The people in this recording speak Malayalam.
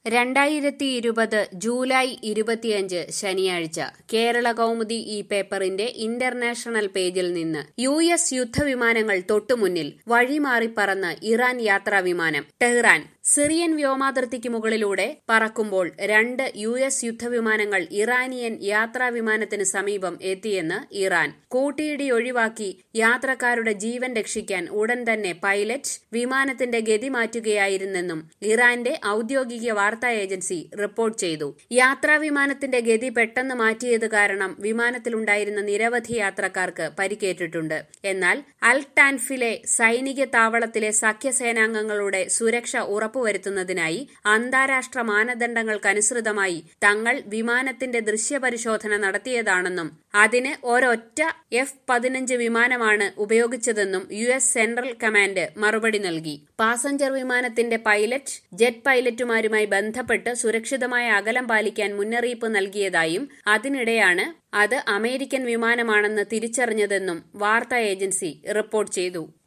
രണ്ടായിരത്തി ഇരുപത് ജൂലൈ ഇരുപത്തിയഞ്ച് ശനിയാഴ്ച കേരള കൗമുദി ഈ പേപ്പറിന്റെ ഇന്റർനാഷണൽ പേജിൽ നിന്ന് യു എസ് യുദ്ധവിമാനങ്ങൾ തൊട്ടുമുന്നിൽ വഴിമാറി പറന്ന് ഇറാൻ യാത്രാ വിമാനം ടെഹ്റാൻ സിറിയൻ വ്യോമാതിർത്തിക്ക് മുകളിലൂടെ പറക്കുമ്പോൾ രണ്ട് യു എസ് യുദ്ധവിമാനങ്ങൾ ഇറാനിയൻ യാത്രാ വിമാനത്തിന് സമീപം എത്തിയെന്ന് ഇറാൻ കൂട്ടിയിടി ഒഴിവാക്കി യാത്രക്കാരുടെ ജീവൻ രക്ഷിക്കാൻ ഉടൻ തന്നെ പൈലറ്റ് വിമാനത്തിന്റെ ഗതി മാറ്റുകയായിരുന്നെന്നും ഇറാന്റെ ഔദ്യോഗിക വാർത്താ ഏജൻസി റിപ്പോർട്ട് ചെയ്തു യാത്രാ വിമാനത്തിന്റെ ഗതി പെട്ടെന്ന് മാറ്റിയത് കാരണം വിമാനത്തിലുണ്ടായിരുന്ന നിരവധി യാത്രക്കാർക്ക് പരിക്കേറ്റിട്ടുണ്ട് എന്നാൽ അൽ ടാൻഫിലെ സൈനിക താവളത്തിലെ സഖ്യസേനാംഗങ്ങളുടെ സുരക്ഷ ഉറപ്പുവരുത്തുന്നതിനായി അന്താരാഷ്ട്ര മാനദണ്ഡങ്ങൾക്കനുസൃതമായി തങ്ങൾ വിമാനത്തിന്റെ ദൃശ്യപരിശോധന നടത്തിയതാണെന്നും അതിന് ഒരൊറ്റ എഫ് പതിനഞ്ച് വിമാനമാണ് ഉപയോഗിച്ചതെന്നും യു എസ് സെൻട്രൽ കമാൻഡ് മറുപടി നൽകി പാസഞ്ചർ വിമാനത്തിന്റെ പൈലറ്റ് ജെറ്റ് പൈലറ്റുമാരുമായി ബന്ധപ്പെട്ട് സുരക്ഷിതമായ അകലം പാലിക്കാൻ മുന്നറിയിപ്പ് നൽകിയതായും അതിനിടെയാണ് അത് അമേരിക്കൻ വിമാനമാണെന്ന് തിരിച്ചറിഞ്ഞതെന്നും വാർത്താ ഏജൻസി റിപ്പോർട്ട് ചെയ്തു